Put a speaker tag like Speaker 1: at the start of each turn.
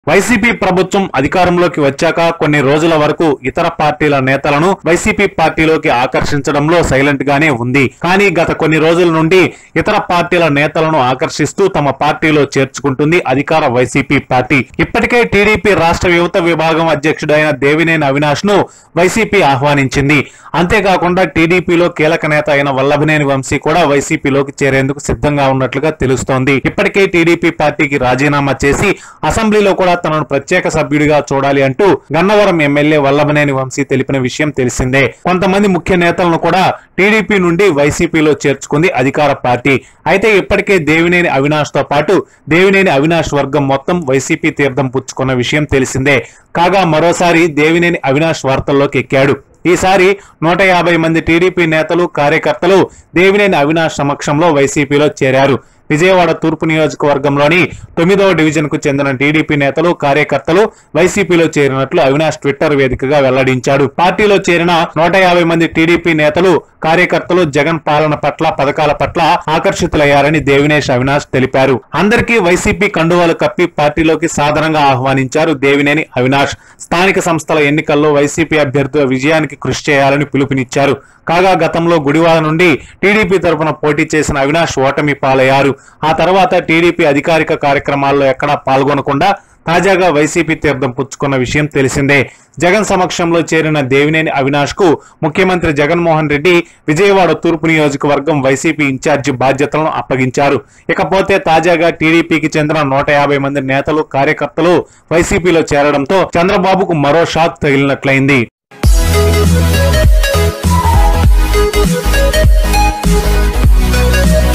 Speaker 1: YCP ప్రభుత్వం అధికారంలోకి వచ్చాక కొన్ని రోజుల వరకు ఇతర పార్టీల నేతలను వైసీపీ పార్టీలోకి ఆకర్షించడంలో సైలెంట్ గానే ఉంది కానీ గత కొన్ని రోజుల నుండి ఇతర పార్టీల నేతలను ఆకర్షిస్తూ తమ పార్టీలో చేర్చుకుంటుంది అధికార వైసీపీ పార్టీ ఇప్పటికే టీడీపీ రాష్ట్ర యువత విభాగం అధ్యక్షుడైన దేవినేని అవినాష్ ను వైసీపీ ఆహ్వానించింది అంతేకాకుండా టీడీపీలో కీలక నేత అయిన వల్లభనేని వంశీ కూడా వైసీపీలోకి చేరేందుకు సిద్ధంగా ఉన్నట్లుగా తెలుస్తోంది ఇప్పటికే టీడీపీ పార్టీకి రాజీనామా చేసి అసెంబ్లీలో కూడా తనను ప్రత్యేక సభ్యుడిగా చూడాలి అంటూ గన్నవరం ఎమ్మెల్యే వల్లభనేని వంశీ తెలిపిన విషయం తెలిసిందే కొంతమంది ముఖ్య నేతలను కూడా టీడీపీ నుండి వైసీపీలో చేర్చుకుంది అధికార పార్టీ అయితే ఇప్పటికే దేవినేని అవినాష్ తో పాటు దేవినేని అవినాష్ వర్గం మొత్తం వైసీపీ తీర్థం పుచ్చుకున్న విషయం తెలిసిందే కాగా మరోసారి దేవినేని అవినాష్ వార్తల్లోకి ఎక్కాడు ఈసారి నూట యాభై మంది టీడీపీ నేతలు కార్యకర్తలు దేవినేని అవినాష్ సమక్షంలో వైసీపీలో చేరారు విజయవాడ తూర్పు నియోజకవర్గంలోని తొమ్మిదవ డివిజన్ కు చెందిన టీడీపీ నేతలు కార్యకర్తలు వైసీపీలో చేరినట్లు అవినాష్ ట్విట్టర్ వేదికగా వెల్లడించాడు పార్టీలో చేరిన నూట యాభై మంది టీడీపీ నేతలు కార్యకర్తలు జగన్ పాలన పట్ల పథకాల పట్ల ఆకర్షితులయ్యారని దేవినేష్ అవినాష్ తెలిపారు అందరికీ వైసీపీ కండువాలు కప్పి పార్టీలోకి సాధారణంగా ఆహ్వానించారు దేవినేని అవినాష్ స్థానిక సంస్థల ఎన్నికల్లో వైసీపీ అభ్యర్థుల విజయానికి కృషి చేయాలని పిలుపునిచ్చారు కాగా గతంలో గుడివాడ నుండి టీడీపీ తరపున పోటీ చేసిన అవినాష్ ఓటమి పాలయ్యారు ఆ తర్వాత టీడీపీ అధికారిక కార్యక్రమాల్లో ఎక్కడా పాల్గొనకుండా తాజాగా వైసీపీ తీర్థం పుచ్చుకున్న విషయం తెలిసిందే జగన్ సమక్షంలో చేరిన దేవినేని అవినాష్ కు ముఖ్యమంత్రి జగన్మోహన్ రెడ్డి విజయవాడ తూర్పు నియోజకవర్గం వైసీపీ ఇన్ఛార్జి బాధ్యతలను అప్పగించారు ఇకపోతే తాజాగా టీడీపీకి చెందిన నూట యాభై మంది నేతలు కార్యకర్తలు వైసీపీలో చేరడంతో చంద్రబాబుకు మరో షాక్ తగిలినట్లయింది
Speaker 2: Thank you.